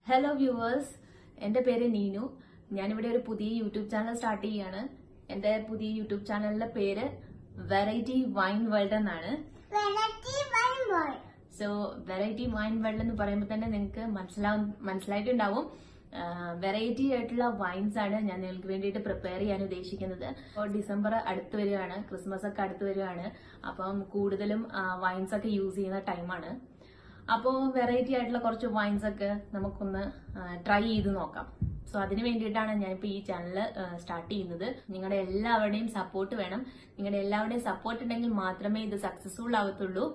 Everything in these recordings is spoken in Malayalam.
ഹലോ വ്യൂവേഴ്സ് എൻ്റെ പേര് നീനു ഞാനിവിടെ ഒരു പുതിയ യൂട്യൂബ് ചാനൽ സ്റ്റാർട്ട് ചെയ്യാണ് എൻ്റെ പുതിയ യൂട്യൂബ് ചാനലിന്റെ പേര് വെറൈറ്റി വൈൻ വേൾഡ് എന്നാണ് വെറൈറ്റി വരുമ്പോൾ സോ വെറൈറ്റി വൈൻ വേൾഡ് എന്ന് പറയുമ്പോൾ തന്നെ നിങ്ങൾക്ക് മനസ്സിലാവും മനസ്സിലായിട്ടുണ്ടാവും വെറൈറ്റി ആയിട്ടുള്ള വൈൻസ് ആണ് ഞാൻ നിങ്ങൾക്ക് വേണ്ടിയിട്ട് പ്രിപ്പയർ ചെയ്യാൻ ഉദ്ദേശിക്കുന്നത് അപ്പോൾ ഡിസംബർ അടുത്ത് വരികയാണ് ക്രിസ്മസ് ഒക്കെ അടുത്ത് വരികയാണ് അപ്പം കൂടുതലും വൈൻസ് ഒക്കെ യൂസ് ചെയ്യുന്ന ടൈമാണ് അപ്പോൾ വെറൈറ്റി ആയിട്ടുള്ള കുറച്ച് വൈൻസ് ഒക്കെ നമുക്കൊന്ന് ട്രൈ ചെയ്ത് നോക്കാം സോ അതിന് വേണ്ടിയിട്ടാണ് ഞാനിപ്പോൾ ഈ ചാനൽ സ്റ്റാർട്ട് ചെയ്യുന്നത് നിങ്ങളുടെ എല്ലാവരുടെയും സപ്പോർട്ട് വേണം നിങ്ങളുടെ എല്ലാവരുടെയും സപ്പോർട്ട് ഉണ്ടെങ്കിൽ മാത്രമേ ഇത് സക്സസ്ഫുൾ ആവത്തുള്ളൂ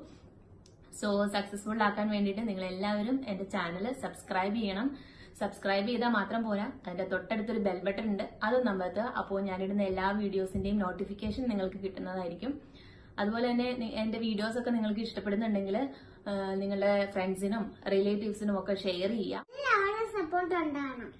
സോ സക്സസ്ഫുൾ ആക്കാൻ വേണ്ടിയിട്ട് നിങ്ങൾ എല്ലാവരും എന്റെ ചാനൽ സബ്സ്ക്രൈബ് ചെയ്യണം സബ്സ്ക്രൈബ് ചെയ്താൽ മാത്രം പോരാ അതിന്റെ തൊട്ടടുത്തൊരു ബെൽ ബട്ടൺ ഉണ്ട് അതും നമ്പത്ത് അപ്പോൾ ഞാനിടുന്ന എല്ലാ വീഡിയോസിന്റെയും നോട്ടിഫിക്കേഷൻ നിങ്ങൾക്ക് കിട്ടുന്നതായിരിക്കും അതുപോലെ തന്നെ നി- എന്റെ വീഡിയോസ് ഒക്കെ നിങ്ങൾക്ക് ഇഷ്ടപ്പെടുന്നുണ്ടെങ്കിൽ നിങ്ങളുടെ ഫ്രണ്ട്സിനും റിലേറ്റീവ്സിനും ഒക്കെ ഷെയർ ചെയ്യുക എല്ലാവരും സപ്പോർട്ട് ഉണ്ടാകണം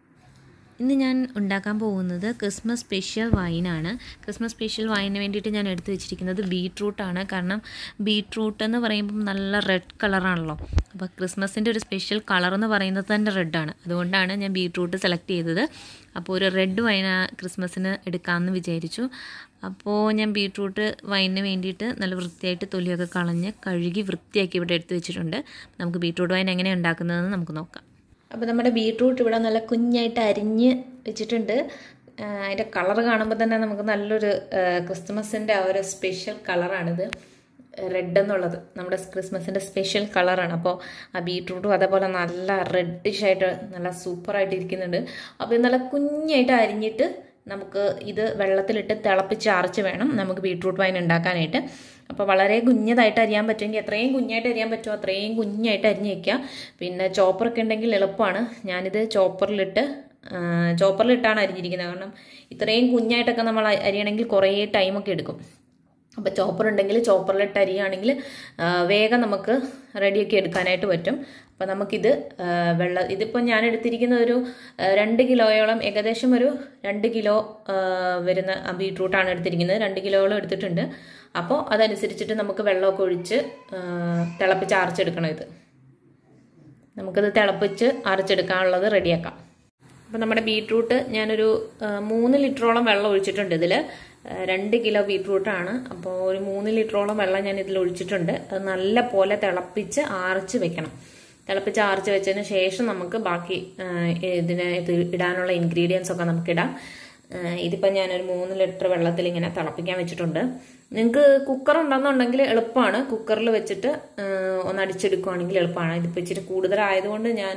ഇന്ന് ഞാൻ ഉണ്ടാക്കാൻ പോകുന്നത് ക്രിസ്മസ് സ്പെഷ്യൽ വൈനാണ് ക്രിസ്മസ് സ്പെഷ്യൽ വൈനിന് വേണ്ടിയിട്ട് ഞാൻ എടുത്തു വെച്ചിരിക്കുന്നത് ബീട്രൂട്ടാണ് കാരണം ബീട്രൂട്ട് എന്ന് പറയുമ്പം നല്ല റെഡ് കളറാണല്ലോ അപ്പോൾ ക്രിസ്മസിൻ്റെ ഒരു സ്പെഷ്യൽ കളർ എന്ന് പറയുന്നത് തന്നെ റെഡാണ് അതുകൊണ്ടാണ് ഞാൻ ബീട്രൂട്ട് സെലക്ട് ചെയ്തത് അപ്പോൾ ഒരു റെഡ് വൈന ക്രിസ്മസിന് എടുക്കാമെന്ന് വിചാരിച്ചു അപ്പോൾ ഞാൻ ബീട്രൂട്ട് വൈനിന് വേണ്ടിയിട്ട് നല്ല വൃത്തിയായിട്ട് തൊലിയൊക്കെ കളഞ്ഞ് കഴുകി വൃത്തിയാക്കി ഇവിടെ എടുത്ത് വെച്ചിട്ടുണ്ട് നമുക്ക് ബീട്രൂട്ട് വൈൻ എങ്ങനെ ഉണ്ടാക്കുന്നതെന്ന് നമുക്ക് നോക്കാം അപ്പോൾ നമ്മുടെ ബീട്രൂട്ട് ഇവിടെ നല്ല കുഞ്ഞായിട്ട് അരിഞ്ഞ് വെച്ചിട്ടുണ്ട് ആ, അതിൻ്റെ കളർ കാണുമ്പോൾ തന്നെ നമുക്ക് നല്ലൊരു ക്രിസ്മസിൻ്റെ ആ ഒരു സ്പെഷ്യൽ കളറാണിത് റെഡ് എന്നുള്ളത് നമ്മുടെ ക്രിസ്മസിൻ്റെ സ്പെഷ്യൽ കളറാണ് അപ്പോൾ ആ ബീട്രൂട്ടും അതേപോലെ നല്ല റെഡിഷ് ആയിട്ട് നല്ല സൂപ്പറായിട്ട് ഇരിക്കുന്നുണ്ട് അപ്പോൾ ഇത് നല്ല കുഞ്ഞായിട്ട് അരിഞ്ഞിട്ട് നമുക്ക് ഇത് വെള്ളത്തിലിട്ട് തിളപ്പിച്ച് അരച്ച് വേണം നമുക്ക് ബീട്രൂട്ട് വൈൻ ഉണ്ടാക്കാനായിട്ട് അപ്പോൾ വളരെ കുഞ്ഞതായിട്ട് അരിയാൻ പറ്റുമെങ്കിൽ എത്രയും കുഞ്ഞായിട്ട് അരിയാൻ പറ്റുമോ അത്രയും കുഞ്ഞായിട്ട് അരിഞ്ഞ് വയ്ക്കുക പിന്നെ ചോപ്പറൊക്കെ ഉണ്ടെങ്കിൽ എളുപ്പമാണ് ഞാനിത് ചോപ്പറിലിട്ട് ചോപ്പറിലിട്ടാണ് അരിഞ്ഞിരിക്കുന്നത് കാരണം ഇത്രയും കുഞ്ഞായിട്ടൊക്കെ നമ്മൾ അ- അരിയണമെങ്കിൽ കുറേ ടൈമൊക്കെ എടുക്കും അപ്പോൾ ചോപ്പർ ഉണ്ടെങ്കിൽ ചോപ്പറിലിട്ട് അരിയുകയാണെങ്കിൽ ആ, വേഗം നമുക്ക് റെഡിയൊക്കെ എടുക്കാനായിട്ട് പറ്റും അപ്പോൾ നമുക്കിത് ആ, വെള്ള ഇതിപ്പോൾ ഞാൻ എടുത്തിരിക്കുന്ന ഒരു ആ, രണ്ട് കിലോയോളം ഏകദേശം ഒരു രണ്ട് കിലോ ആ, വരുന്ന ബീട്രൂട്ടാണ് എടുത്തിരിക്കുന്നത് രണ്ട് കിലോയോളം എടുത്തിട്ടുണ്ട് അപ്പോൾ അതനുസരിച്ചിട്ട് നമുക്ക് വെള്ളമൊക്കെ ഒഴിച്ച് ആ, തിളപ്പിച്ച് അരച്ചെടുക്കണം ഇത് നമുക്കിത് തിളപ്പിച്ച് അരച്ചെടുക്കാനുള്ളത് റെഡിയാക്കാം അപ്പോൾ നമ്മുടെ ബീട്രൂട്ട് ഞാനൊരു ആ, മൂന്ന് ലിറ്ററോളം വെള്ളം ഒഴിച്ചിട്ടുണ്ട് ഇതിൽ രണ്ട് കിലോ ബീട്രൂട്ടാണ് അപ്പോൾ ഒരു മൂന്ന് ലിറ്ററോളം വെള്ളം ഞാൻ ഇതിൽ ഒഴിച്ചിട്ടുണ്ട് അത് നല്ല പോലെ തിളപ്പിച്ച് ആർച്ച് വെക്കണം തിളപ്പിച്ച് ആർച്ച് വെച്ചതിന് ശേഷം നമുക്ക് ബാക്കി ആ, ഇതിന് ഇത് ഇടാനുള്ള ഇൻഗ്രീഡിയൻസ് ഒക്കെ നമുക്ക് ഇടാം ഇതിപ്പോൾ ഞാനൊരു മൂന്ന് ലിറ്റർ വെള്ളത്തിൽ ഇങ്ങനെ തിളപ്പിക്കാൻ വെച്ചിട്ടുണ്ട് നിങ്ങൾക്ക് കുക്കർ ഉണ്ടെന്നുണ്ടെങ്കിൽ എളുപ്പമാണ് കുക്കറിൽ വെച്ചിട്ട് ആ, ഒന്ന് അടിച്ചെടുക്കുകയാണെങ്കിൽ എളുപ്പമാണ് ഇതിപ്പോൾ ഇച്ചിരി കൂടുതലായതുകൊണ്ട് ഞാൻ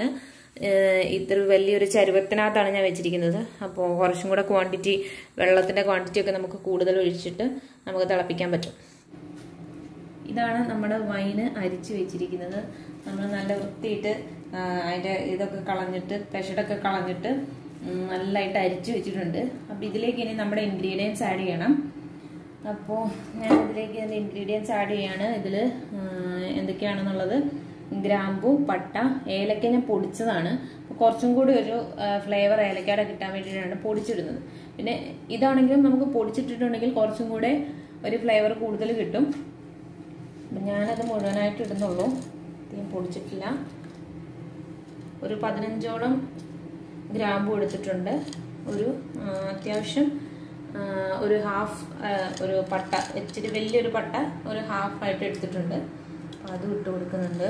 ഇത്ര വലിയൊരു ചരുവത്തിനകത്താണ് ഞാൻ വെച്ചിരിക്കുന്നത് അപ്പോൾ കുറച്ചും കൂടെ ക്വാണ്ടിറ്റി വെള്ളത്തിൻ്റെ ക്വാണ്ടിറ്റി ഒക്കെ നമുക്ക് കൂടുതൽ ഒഴിച്ചിട്ട് നമുക്ക് തിളപ്പിക്കാൻ പറ്റും ഇതാണ് നമ്മുടെ വൈന് അരിച്ചു വെച്ചിരിക്കുന്നത് നമ്മൾ നല്ല വൃത്തിയിട്ട് ആ, അതിന്റെ ഇതൊക്കെ കളഞ്ഞിട്ട് പെഷടൊക്കെ കളഞ്ഞിട്ട് ഉം, നല്ലതായിട്ട് അരിച്ചു വെച്ചിട്ടുണ്ട് അപ്പോൾ ഇതിലേക്ക് ഇനി നമ്മുടെ ഇൻഗ്രീഡിയൻസ് ആഡ് ചെയ്യണം അപ്പോൾ ഞാൻ ഇതിലേക്ക് എൻ്റെ ഇൻഗ്രീഡിയൻസ് ആഡ് ചെയ്യാണ് ഇതിൽ എന്തൊക്കെയാണെന്നുള്ളത് ഗ്രാമ്പു പട്ട ഏലക്ക ഞാൻ പൊടിച്ചതാണ് അപ്പോൾ കുറച്ചും കൂടി ഒരു ഫ്ലേവർ ഏലക്കയുടെ കിട്ടാൻ വേണ്ടിയിട്ടാണ് പൊടിച്ചിടുന്നത് പിന്നെ ഇതാണെങ്കിലും നമുക്ക് പൊടിച്ചിട്ടിട്ടുണ്ടെങ്കിൽ കുറച്ചും കൂടെ ഒരു ഫ്ലേവർ കൂടുതൽ കിട്ടും അപ്പം ഞാനത് മുഴുവനായിട്ട് ഇടുന്നുള്ളൂ അധികം പൊടിച്ചിട്ടില്ല ഒരു പതിനഞ്ചോളം ഗ്രാമ്പു എടുത്തിട്ടുണ്ട് ഒരു ആ, അത്യാവശ്യം ആ, ഒരു ഹാഫ് ആ, ഒരു പട്ട ഇച്ചിരി വലിയൊരു പട്ട ഒരു ഹാഫ് ആയിട്ട് എടുത്തിട്ടുണ്ട് അപ്പം അതും ഇട്ട് കൊടുക്കുന്നുണ്ട്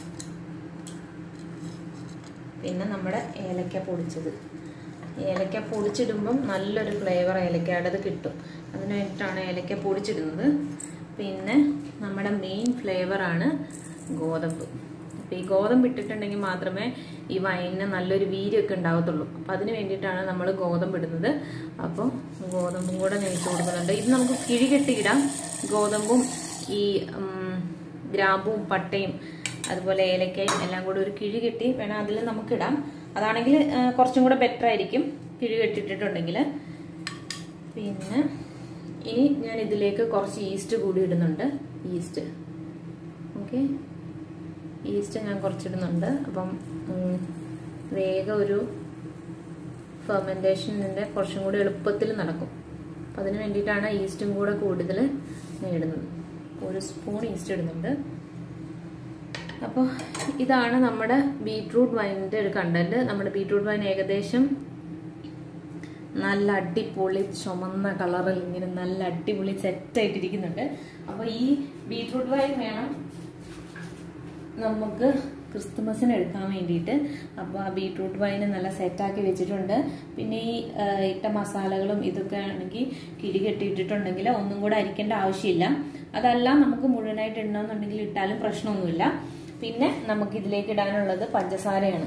പിന്നെ നമ്മുടെ ഏലക്ക പൊടിച്ചത് ഏലക്ക പൊടിച്ചിടുമ്പം നല്ലൊരു ഫ്ലേവർ ഏലക്കയുടേത് കിട്ടും അതിന് വേണ്ടിയിട്ടാണ് ഏലക്ക പൊടിച്ചിടുന്നത് പിന്നെ നമ്മുടെ മെയിൻ ഫ്ലേവറാണ് ഗോതമ്പ് അപ്പോൾ ഈ ഗോതമ്പ് ഇട്ടിട്ടുണ്ടെങ്കിൽ മാത്രമേ ഈ വൈനിന് നല്ലൊരു വീര്യമൊക്കെ ഉണ്ടാവത്തുള്ളൂ അപ്പോൾ അതിന് വേണ്ടിയിട്ടാണ് നമ്മൾ ഗോതമ്പ് ഇടുന്നത് അപ്പോൾ ഗോതമ്പും കൂടെ ഞാൻ ഇട്ട് കൊടുക്കുന്നുണ്ട് ഇത് നമുക്ക് കിഴി കെട്ടിയിടാം ഗോതമ്പും ഈ ഉം, ഗ്രാമ്പും പട്ടയും അതുപോലെ ഏലക്കയും എല്ലാം കൂടി ഒരു കിഴി കെട്ടി വേണം അതിൽ നമുക്കിടാം അതാണെങ്കിൽ ആ, കുറച്ചും കൂടെ ബെറ്റർ ആയിരിക്കും കിഴി കെട്ടിട്ടിട്ടുണ്ടെങ്കിൽ പിന്നെ ഇനി ഞാൻ ഇതിലേക്ക് കുറച്ച് ഈസ്റ്റ് കൂടി ഇടുന്നുണ്ട് ഈസ്റ്റ് ഓക്കെ ഈസ്റ്റ് ഞാൻ കുറച്ചിടുന്നുണ്ട് അപ്പം ഉം, വേഗം ഒരു ഫെർമെൻറ്റേഷനിൻ്റെ കുറച്ചും കൂടി എളുപ്പത്തിൽ നടക്കും അപ്പം അതിന് വേണ്ടിയിട്ടാണ് ഈസ്റ്റും കൂടെ കൂടുതൽ ഞാൻ ഇടുന്നത് ഒരു സ്പൂൺ ഈസ്റ്റ് ഇടുന്നുണ്ട് അപ്പോൾ ഇതാണ് നമ്മുടെ ബീട്രൂട്ട് വൈനിൻ്റെ ഒരു കണ്ടന്റ് നമ്മുടെ ബീട്രൂട്ട് വൈൻ ഏകദേശം നല്ല അടിപൊളി ചുമന്ന കളറിൽ ഇങ്ങനെ നല്ല അടിപൊളി സെറ്റായിട്ടിരിക്കുന്നുണ്ട് അപ്പോൾ ഈ ബീട്രൂട്ട് വൈൻ വേണം നമുക്ക് ക്രിസ്തുമസിന് എടുക്കാൻ വേണ്ടിയിട്ട് അപ്പോൾ ആ ബീട്രൂട്ട് വൈന് നല്ല സെറ്റാക്കി വെച്ചിട്ടുണ്ട് പിന്നെ ഈ ആ, ഇട്ട മസാലകളും ഇതൊക്കെ ആണെങ്കിൽ കിടി കെട്ടിയിട്ടിട്ടുണ്ടെങ്കിൽ ഒന്നും കൂടെ അരിക്കേണ്ട ആവശ്യമില്ല അതല്ല നമുക്ക് മുഴുവനായിട്ട് ഇടണമെന്നുണ്ടെങ്കിൽ ഇട്ടാലും പ്രശ്നമൊന്നുമില്ല പിന്നെ നമുക്ക് ഇതിലേക്ക് ഇടാനുള്ളത് പഞ്ചസാരയാണ്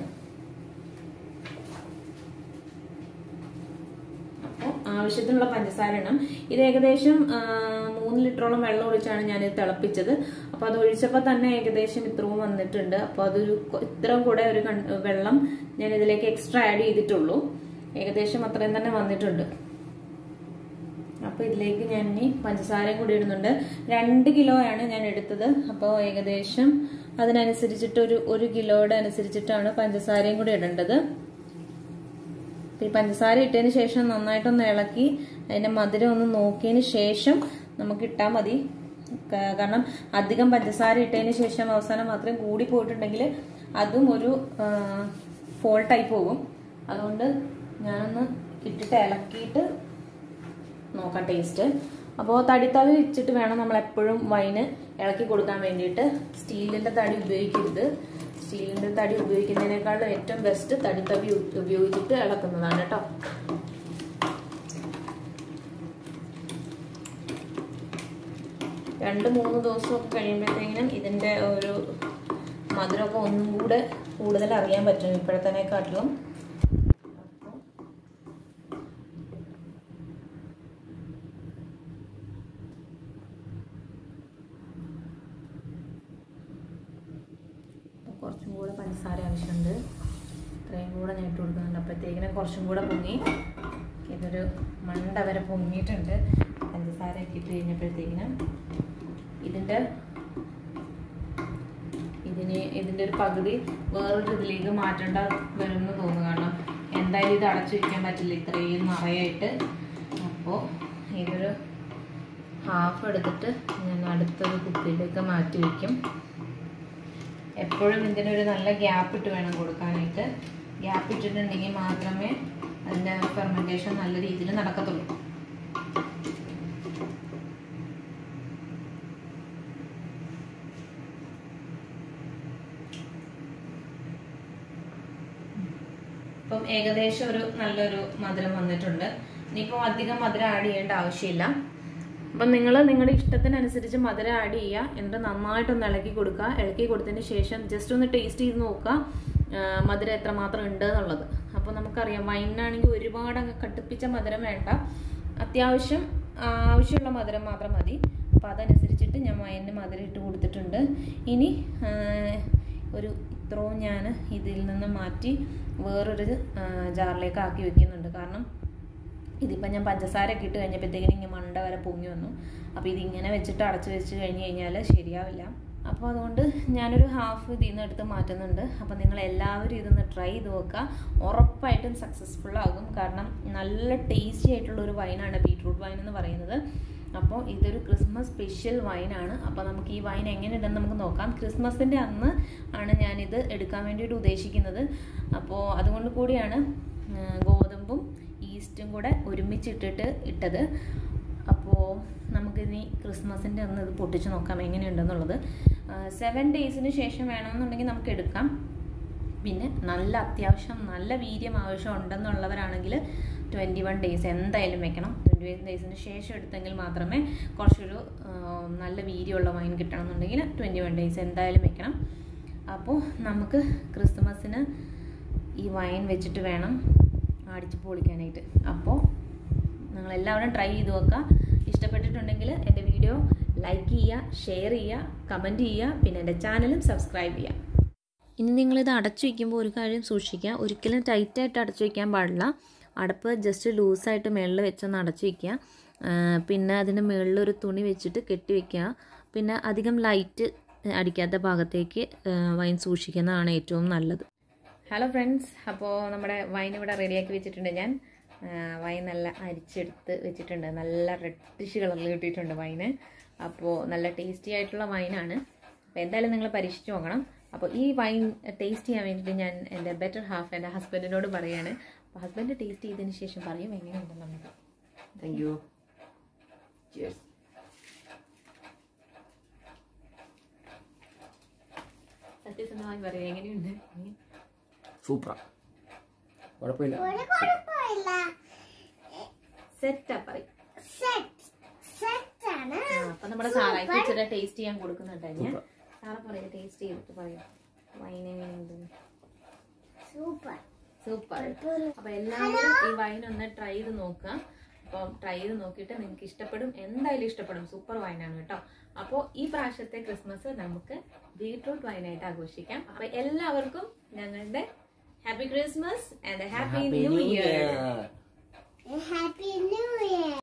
അപ്പോൾ ആവശ്യത്തിനുള്ള പഞ്ചസാര ഇടണം ഇത് ഏകദേശം ആ, മൂന്ന് ലിറ്ററോളം വെള്ളം ഒഴിച്ചാണ് ഞാൻ ഇത് തിളപ്പിച്ചത് അപ്പോൾ അത് ഒഴിച്ചപ്പോൾ തന്നെ ഏകദേശം ഇത്രയും വന്നിട്ടുണ്ട് അപ്പോൾ അതൊരു കൊ- ഇത്രയും കൂടെ ഒരു കൺ- വെള്ളം ഞാൻ ഇതിലേക്ക് എക്സ്ട്രാ ആഡ് ചെയ്തിട്ടുള്ളൂ ഏകദേശം അത്രയും തന്നെ വന്നിട്ടുണ്ട് അപ്പോൾ ഇതിലേക്ക് ഞാൻ ഇനി പഞ്ചസാരയും കൂടി ഇടുന്നുണ്ട് രണ്ട് കിലോയാണ് ഞാൻ എടുത്തത് അപ്പോൾ ഏകദേശം അതിനനുസരിച്ചിട്ട് ഒരു ഒരു കിലോയുടെ അനുസരിച്ചിട്ടാണ് പഞ്ചസാരയും കൂടി ഇടേണ്ടത് ഈ പഞ്ചസാര ഇട്ടതിന് ശേഷം നന്നായിട്ടൊന്ന് ഇളക്കി അതിന്റെ മധുരം ഒന്ന് നോക്കിയതിന് ശേഷം നമുക്ക് ഇട്ടാൽ മതി ക- കാരണം അധികം പഞ്ചസാര ഇട്ടതിന് ശേഷം അവസാനം മാത്രം കൂടി പോയിട്ടുണ്ടെങ്കിൽ അതും ഒരു ഫോൾട്ടായി പോകും അതുകൊണ്ട് ഞാനൊന്ന് ഇട്ടിട്ട് ഇളക്കിയിട്ട് നോക്കാം ടേസ്റ്റ് അപ്പോൾ തടിത്തവി വെച്ചിട്ട് വേണം നമ്മൾ എപ്പോഴും വൈന് ഇളക്കി കൊടുക്കാൻ വേണ്ടിയിട്ട് സ്റ്റീലിൻ്റെ തടി ഉപയോഗിക്കരുത് സ്റ്റീലിൻ്റെ തടി ഉപയോഗിക്കുന്നതിനേക്കാളും ഏറ്റവും ബെസ്റ്റ് തടിത്തവി ഉ- ഉപയോഗിച്ചിട്ട് ഇളക്കുന്നതാണ് കേട്ടോ രണ്ട് മൂന്ന് ദിവസമൊക്കെ കഴിയുമ്പോഴത്തേക്കിനും ഇതിൻ്റെ ഒരു മധുരമൊക്കെ ഒന്നും കൂടെ കൂടുതൽ അറിയാൻ പറ്റും ഇപ്പോഴത്തേക്കാട്ടിലും കുറച്ചും കൂടെ പഞ്ചസാര ആവശ്യമുണ്ട് ഇത്രയും കൂടെ ഞാൻ ഇട്ട് കൊടുക്കുന്നുണ്ട് അപ്പോഴത്തേക്കിനും കുറച്ചും കൂടെ പൊങ്ങി ഇതൊരു മണ്ട വരെ പൊങ്ങിയിട്ടുണ്ട് പഞ്ചസാര ഒക്കെ ഇട്ട് കഴിഞ്ഞപ്പോഴത്തേക്കിനും ഇതിൻ്റെ ഇതിന് ഇതിൻ്റെ ഒരു പകുതി വേറൊരു ഇതിലേക്ക് മാറ്റേണ്ട വരുമെന്ന് തോന്നുന്നു കാരണം എന്തായാലും ഇത് അടച്ചു വയ്ക്കാൻ പറ്റില്ല ഇത്രയും നിറയായിട്ട് അപ്പോൾ ഇതൊരു ഹാഫ് എടുത്തിട്ട് ഞാൻ അടുത്തൊരു കുപ്പിയിലേക്ക് മാറ്റി വയ്ക്കും എപ്പോഴും ഇതിനൊരു നല്ല ഗ്യാപ്പ് ഇട്ട് വേണം കൊടുക്കാനായിട്ട് ഗ്യാപ്പ് ഇട്ടിട്ടുണ്ടെങ്കിൽ മാത്രമേ അതിൻ്റെ ഫെർമെൻറ്റേഷൻ നല്ല രീതിയിൽ നടക്കത്തുള്ളൂ ഇപ്പം ഏകദേശം ഒരു നല്ലൊരു മധുരം വന്നിട്ടുണ്ട് ഇനിയിപ്പോൾ അധികം മധുരം ആഡ് ചെയ്യേണ്ട ആവശ്യമില്ല അപ്പം നിങ്ങൾ നിങ്ങളുടെ ഇഷ്ടത്തിനനുസരിച്ച് മധുരം ആഡ് ചെയ്യുക എന്നിട്ട് നന്നായിട്ടൊന്ന് ഇളക്കി കൊടുക്കുക ഇളക്കി കൊടുത്തതിന് ശേഷം ജസ്റ്റ് ഒന്ന് ടേസ്റ്റ് ചെയ്ത് നോക്കുക ആ, മധുരം എത്രമാത്രം ഉണ്ട് എന്നുള്ളത് അപ്പോൾ നമുക്കറിയാം വൈനാണെങ്കിൽ ഒരുപാട് അങ്ങ് കടുപ്പിച്ച മധുരം വേണ്ട അത്യാവശ്യം ആവശ്യമുള്ള മധുരം മാത്രം മതി അപ്പോൾ അതനുസരിച്ചിട്ട് ഞാൻ വൈനിന് മധുരം ഇട്ട് കൊടുത്തിട്ടുണ്ട് ഇനി ആ, ഒരു ഇത്രയും ഞാൻ ഇതിൽ നിന്ന് മാറ്റി വേറൊരു ആ, ജാറിലേക്ക് ആക്കി വെക്കുന്നുണ്ട് കാരണം ഇതിപ്പോൾ ഞാൻ പഞ്ചസാര ഒക്കെ ഇട്ട് കഴിഞ്ഞപ്പോഴത്തേക്കിനും ഇങ്ങനെ മണ്ട വരെ പൊങ്ങി വന്നു അപ്പോൾ ഇതിങ്ങനെ വെച്ചിട്ട് അടച്ചു വെച്ച് കഴിഞ്ഞ് കഴിഞ്ഞാൽ ശരിയാവില്ല അപ്പോൾ അതുകൊണ്ട് ഞാനൊരു ഹാഫ് ഇതിൽ നിന്ന് എടുത്ത് മാറ്റുന്നുണ്ട് അപ്പോൾ നിങ്ങൾ എല്ലാവരും ഇതൊന്ന് ട്രൈ ചെയ്ത് നോക്കുക ഉറപ്പായിട്ടും സക്സസ്ഫുൾ ആകും കാരണം നല്ല ടേസ്റ്റി ആയിട്ടുള്ള ഒരു വൈനാണ് ബീട്രൂട്ട് വൈൻ എന്ന് പറയുന്നത് അപ്പോൾ ഇതൊരു ക്രിസ്മസ് സ്പെഷ്യൽ വൈനാണ് അപ്പോൾ നമുക്ക് ഈ വൈൻ എങ്ങനെ ഉണ്ടെന്ന് നമുക്ക് നോക്കാം ക്രിസ്മസിൻ്റെ അന്ന് ആണ് ഞാനിത് എടുക്കാൻ വേണ്ടിയിട്ട് ഉദ്ദേശിക്കുന്നത് അപ്പോൾ അതുകൊണ്ട് കൂടിയാണ് ആ, ഗോതമ്പും ഈസ്റ്റും കൂടെ ഒരുമിച്ചിട്ടിട്ട് ഇട്ടത് അപ്പോൾ നമുക്കിനി ക്രിസ്മസിൻ്റെ അന്ന് ഇത് പൊട്ടിച്ച് നോക്കാം എങ്ങനെയുണ്ടെന്നുള്ളത് സെവൻ ഡേയ്സിന് ശേഷം വേണമെന്നുണ്ടെങ്കിൽ നമുക്ക് എടുക്കാം പിന്നെ നല്ല അത്യാവശ്യം നല്ല വീര്യം ആവശ്യം ഉണ്ടെന്നുള്ളവരാണെങ്കിൽ ട്വൻറ്റി വൺ ഡേയ്സ് എന്തായാലും വെക്കണം ട്വൻറ്റി വൺ ഡേയ്സിന് ശേഷം എടുത്തെങ്കിൽ മാത്രമേ കുറച്ചൊരു ആ, നല്ല വീര്യമുള്ള വൈൻ കിട്ടണമെന്നുണ്ടെങ്കിൽ ട്വൻറ്റി വൺ ഡേയ്സ് എന്തായാലും വെക്കണം അപ്പോൾ നമുക്ക് ക്രിസ്മസിന് ഈ വൈൻ വെച്ചിട്ട് വേണം അടിച്ച് പൊളിക്കാനായിട്ട് അപ്പോൾ നിങ്ങളെല്ലാവരും ട്രൈ ചെയ്ത് നോക്കുക ഇഷ്ടപ്പെട്ടിട്ടുണ്ടെങ്കിൽ എൻ്റെ വീഡിയോ ലൈക്ക് ചെയ്യുക ഷെയർ ചെയ്യുക കമൻറ്റ് ചെയ്യുക പിന്നെ എൻ്റെ ചാനലും സബ്സ്ക്രൈബ് ചെയ്യുക ഇനി നിങ്ങളിത് അടച്ചു വയ്ക്കുമ്പോൾ ഒരു കാര്യം സൂക്ഷിക്കുക ഒരിക്കലും ടൈറ്റായിട്ട് അടച്ചു വയ്ക്കാൻ പാടില്ല അടപ്പ് ജസ്റ്റ് ലൂസായിട്ട് മുകളിൽ വെച്ചൊന്ന് അടച്ചു വയ്ക്കുക ആ, പിന്നെ അതിൻ്റെ മുകളിൽ ഒരു തുണി വെച്ചിട്ട് കെട്ടി വയ്ക്കുക പിന്നെ അധികം ലൈറ്റ് അടിക്കാത്ത ഭാഗത്തേക്ക് ആ, വൈൻ സൂക്ഷിക്കുന്നതാണ് ഏറ്റവും നല്ലത് ഹലോ ഫ്രണ്ട്സ് അപ്പോൾ നമ്മുടെ വൈൻ ഇവിടെ റെഡിയാക്കി വെച്ചിട്ടുണ്ട് ഞാൻ ആ, വൈൻ നല്ല അരിച്ചെടുത്ത് വെച്ചിട്ടുണ്ട് നല്ല റെഡിഷ് കളറിൽ കിട്ടിയിട്ടുണ്ട് വൈന് അപ്പോൾ നല്ല ടേസ്റ്റി ആയിട്ടുള്ള വൈനാണ് അപ്പോൾ എന്തായാലും നിങ്ങൾ പരീക്ഷിച്ച് നോക്കണം അപ്പോൾ ഈ വൈൻ ടേസ്റ്റ് ചെയ്യാൻ വേണ്ടിയിട്ട് ഞാൻ എൻ്റെ ബെറ്റർ ഹാഫ് എൻ്റെ ഹസ്ബൻഡിനോട് പറയാണ് അപ്പോൾ ഹസ്ബൻഡ് ടേസ്റ്റ് ചെയ്തതിന് ശേഷം പറയും എങ്ങനെയുണ്ടെന്ന് നമുക്ക് താങ്ക് യു ചിയേഴ്സ് സത്യസന്ധമായി പറയും എങ്ങനെയുണ്ട് സൂപ്പറാ കുഴപ്പമില്ല ഒരു കുഴപ്പമില്ല സെറ്റാ പറയും സെറ്റ് സെറ്റ് ആണ് അപ്പൊ നമ്മുടെ സാറായിക്ക് ഇച്ചിരി ടേസ്റ്റ് ചെയ്യാൻ കൊടുക്കുന്നുണ്ട് ഞാൻ Super. സാറ പറയും ടേസ്റ്റ് ചെയ്തിട്ട് പറയും വൈൻ എങ്ങനെയുണ്ട് സൂപ്പർ സൂപ്പർ അപ്പൊ എല്ലാവരും ഈ വൈൻ ഒന്ന് ട്രൈ ചെയ്ത് നോക്കാം അപ്പം ട്രൈ ചെയ്ത് നോക്കിയിട്ട് നിങ്ങൾക്ക് ഇഷ്ടപ്പെടും എന്തായാലും ഇഷ്ടപ്പെടും സൂപ്പർ വൈനാണ് കേട്ടോ അപ്പോൾ ഈ പ്രാവശ്യത്തെ ക്രിസ്മസ് നമുക്ക് ബീട്രൂട്ട് വൈനായിട്ട് ആഘോഷിക്കാം അപ്പൊ എല്ലാവർക്കും ഞങ്ങളുടെ happy Christmas and happy new year happy new year